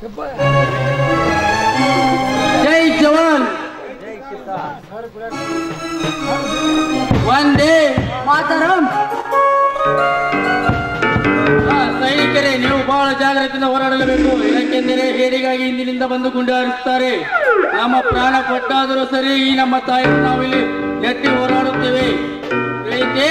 ಜೈ ಜವಾನ್ ಒಂದೇ ಮಾತರಂ ಆ, ಸೈನಿಕರೇ ನೀವು ಬಹಳ ಜಾಗ್ರತೆಯಿಂದ ಹೋರಾಡಲೇಬೇಕು ಯಾಕೆಂದರೆ ಹೇರಿಗಾಗಿ ಇಂದಿನಿಂದ ಬಂದು ಗುಂಡು ಹಾರಿಸುತ್ತಾರೆ ನಮ್ಮ ಪ್ರಾಣ ಕೊಟ್ಟಾದರೂ ಸರಿ ಈ ನಮ್ಮ ತಾಯಿ ನಾವಿಲ್ಲಿ ಎತ್ತಿ ಹೋರಾಡುತ್ತೇವೆ ತಿಳಿಯಿತೆ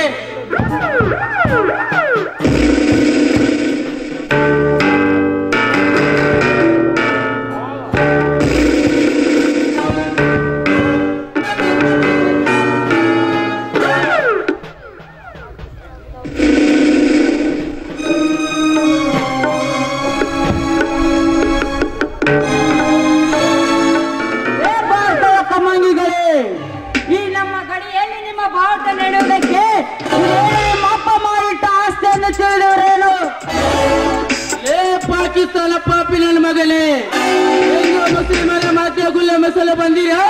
ಏ ಭಾರತದ ಕಮ್ಮಂಗಿಗಳೇ ಈ ನಮ್ಮ ಗಡಿಯಲ್ಲಿ ನಿಮ್ಮ ಭಾರತ ನಡೆಯುವುದಕ್ಕೆ ಇದೇನು ನಿಮ್ಮ ಅಪ್ಪ ಮಾಡಿಟ್ಟ ಆಸ್ತಿಯನ್ನು ತಿಳಿದವರೇನು ಏ ಪಾಕಿಸ್ತಾನ ಪಾಪಿ ನನ್ನ ಮಗನೇ ಹೆಂಗೋ ಮುಸ್ಲಿಮರ ಮಾತೆ ಗುಲ್ಲೆ ಮಸಲ ಬಂದಿರಾ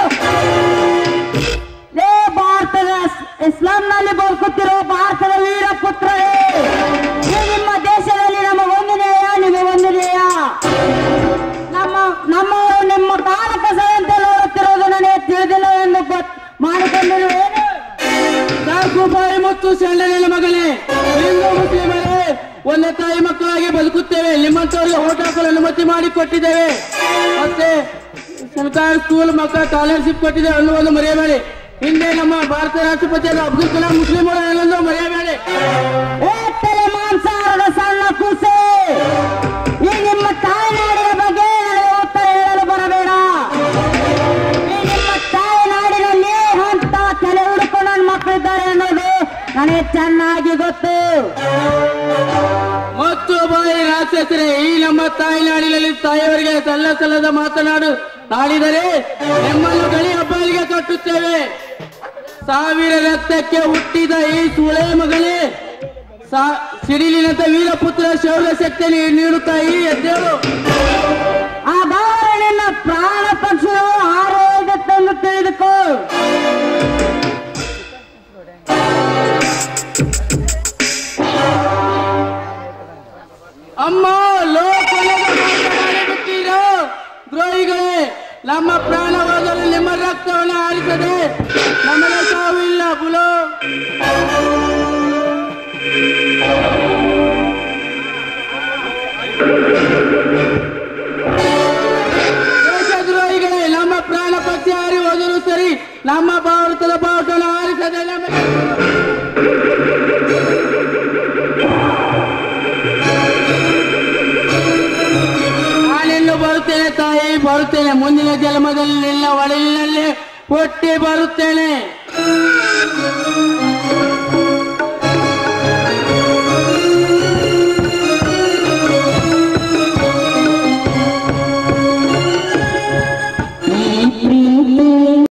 ಏ ಭಾರತದ ಇಸ್- ಇಸ್ಲಾಂನಲ್ಲಿ ಬದುಕುತ್ತಿರುವ ಭಾರತದ ವೀರ ಪುತ್ರರೇ ಈ ನಿಮ್ಮ ದೇಶದಲ್ಲಿ ನಮ್ಮ ವಂದನೆಯ ನಿಮ್ಮ ವಂದನೆಯ ನಮ್ಮ ನಮ್ಮವರು ನಿಮ್ಮ ಕಾಲ ಕಸದಂತೆ ನೋಡುತ್ತಿರುವುದು ನನಗೆ ತಿಳಿದಿಲ್ಲ ಎಂದು ಗೊತ್- ಮಾಡಿಕೊಂಡಿರುವೇನು ಸಾಕು ಬಾಯಿ ಮತ್ತು ಸೆಂಡಲಿನ ಮಗನೇ ಹಿಂದೂ ಮುಸ್ಲಿಮರೇ ಒಂದೇ ತಾಯಿ ಮಕ್ಕಳಾಗಿ ಬದುಕುತ್ತೇವೆ ನಿಮ್ಮಂತವರಿಗೆ ಓಟ್ ಹಾಕಲು ಅನುಮತಿ ಮಾಡಿ ಕೊಟ್ಟಿದ್ದೇವೆ ಮತ್ತೆ ಸರ್ಕಾರ ಸ್ಕೂಲ್ ಮಕ್ಕಳ ಸ್ಕಾಲರ್ಶಿಪ್ ಕೊಟ್ಟಿದ್ದೇವೆ ಅನ್ನುವುದು ಮರೆಯಬೇಡಿ ಹಿಂದೆ ನಮ್ಮ ಭಾರತ ರಾಷ್ಟ್ರಪತಿಯಾದ ಅಬ್ದುಲ್ ಕಲಾಂ ಮುಸ್ಲಿಮರು ಅನ್ನೋದು ಮರೆಯಬೇಡಿ ಏ ತಲೆ ಮಾಂಸಾಹಾರದ ಸಣ್ಣ ಕೂಸೆ ಈ ನಿಮ್ಮ ತಾಯ್ನಾಡಿನ ಬಗ್ಗೆ ನನಗೆ ಉತ್ತರ ಹೇಳಲು ಬರಬೇಡ ಈ ನಿಮ್ಮ ತಾಯ್ನಾಡಿನಲ್ಲಿ ಅಂತ ತಲೆ ಹುಡುಕೊಂಡು ನನ್ನ ಮಕ್ಕಳಿದ್ದಾರೆ ಅನ್ನೋದು ನನಗೆ ಚೆನ್ನಾಗಿ ಗೊತ್ತು ಮತ್ತು ಬಾಯಿ ರಾಕ್ಷಸರೇ ಈ ನಮ್ಮ ತಾಯಿನಾಡಿನಲ್ಲಿ ತಾಯಿಯವರಿಗೆ ಸಲ್ಲ ಸಲ್ಲದ ಮಾತನಾಡು ತಾಳಿದರೆ ನಿಮ್ಮನ್ನು ಗಳಿ ಹಬ್ಬಲಿಗೆ ಕಟ್ಟುತ್ತೇವೆ ಸಾವಿರ ರಕ್ತಕ್ಕೆ ಹುಟ್ಟಿದ ಈ ಸುಳೆ ಮಗಳೇ ಸಾ- ಸಿಡಿಲಿನಂತ ವೀರಪುತ್ರ ಶೌರ್ಯ ಶಕ್ತಿ ನೀಡುತ್ತಾ ಈ ಎದ್ದೇಳು ಆ ಬಾರ ನಿನ್ನ ಪ್ರಾಣ ಪಕ್ಷಿಗಳು ಆರೋಗ್ಯತ್ತೆಂದು ತಿಳಿದುಕೋ ಅಮ್ಮ ಲೋಕಲದ ಬಿಟ್ಟಿರೋ ದ್ರೋಹಿಗಳೇ ನಮ್ಮ ಪ್ರಾಣ ಹೋದರೂ ನಿಮ್ಮ ರಕ್ತವನ್ನು ಆರಿಸದೆ ನಮಗೆ ಸಾವಿಲ್ಲ ಬುಲೋ ದೇಶದ್ರೋಹಿಗಳೇ ನಮ್ಮ ಪ್ರಾಣ ಪಕ್ಷಿ ಹಾರಿ ಹೋದರೂ ಸರಿ ನಮ್ಮ ಭಾರತದ ಬಾವುಟವನ್ನು ಆರಿಸದೆ ನಮಗೆ ನಾನಿನ್ನು ಬರುತ್ತೇನೆ ತಾಯಿ ಬರುತ್ತೇನೆ ಮುಂದಿನ ಜನ್ಮದಲ್ಲಿ ನಿನ್ನ ಒಳಗಿನಲ್ಲಿ ಹುಟ್ಟಿ ಬರುತ್ತೇನೆ